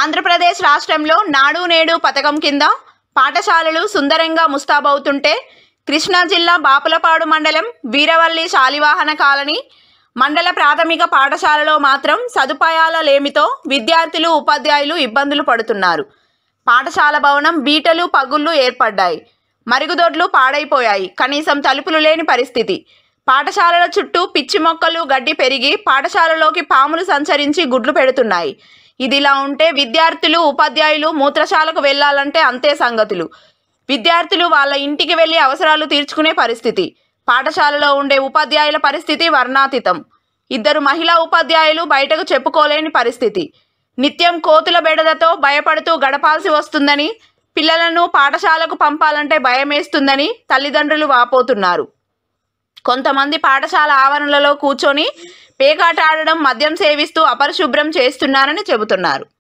ఆంధ్రప్రదేశ్ రాష్ట్రంలో నాడు నేడు పథకం కింద పాఠశాలలు సుందరంగా ముస్తాబవుతుంటే కృష్ణా జిల్లా బాపులపాడు మండలం వీరవల్లి శాలివాహన కాలనీ మండల ప్రాథమిక పాఠశాలలో మాత్రం సదుపాయాల లేమితో విద్యార్థులు ఉపాధ్యాయులు ఇబ్బందులు పడుతున్నారు పాఠశాల భవనం బీటలు పగుళ్ళు ఏర్పడ్డాయి మరుగుదొడ్లు పాడైపోయాయి కనీసం తలుపులు లేని పరిస్థితి పాఠశాలల చుట్టూ పిచ్చి మొక్కలు గడ్డి పెరిగి పాఠశాలలోకి పాములు సంచరించి గుడ్లు పెడుతున్నాయి ఇదిలా ఉంటే విద్యార్థులు ఉపాధ్యాయులు మూత్రశాలకు వెళ్ళాలంటే అంతే సంగతులు విద్యార్థులు వాళ్ళ ఇంటికి వెళ్ళి అవసరాలు తీర్చుకునే పరిస్థితి పాఠశాలలో ఉండే ఉపాధ్యాయుల పరిస్థితి వర్ణాతీతం ఇద్దరు మహిళా ఉపాధ్యాయులు బయటకు చెప్పుకోలేని పరిస్థితి నిత్యం కోతుల బెడదతో భయపడుతూ గడపాల్సి వస్తుందని పిల్లలను పాఠశాలకు పంపాలంటే భయమేస్తుందని తల్లిదండ్రులు వాపోతున్నారు కొంతమంది పాఠశాల ఆవరణలలో కూర్చొని పేకాట ఆడడం మద్యం సేవిస్తూ అపరిశుభ్రం చేస్తున్నారని చెబుతున్నారు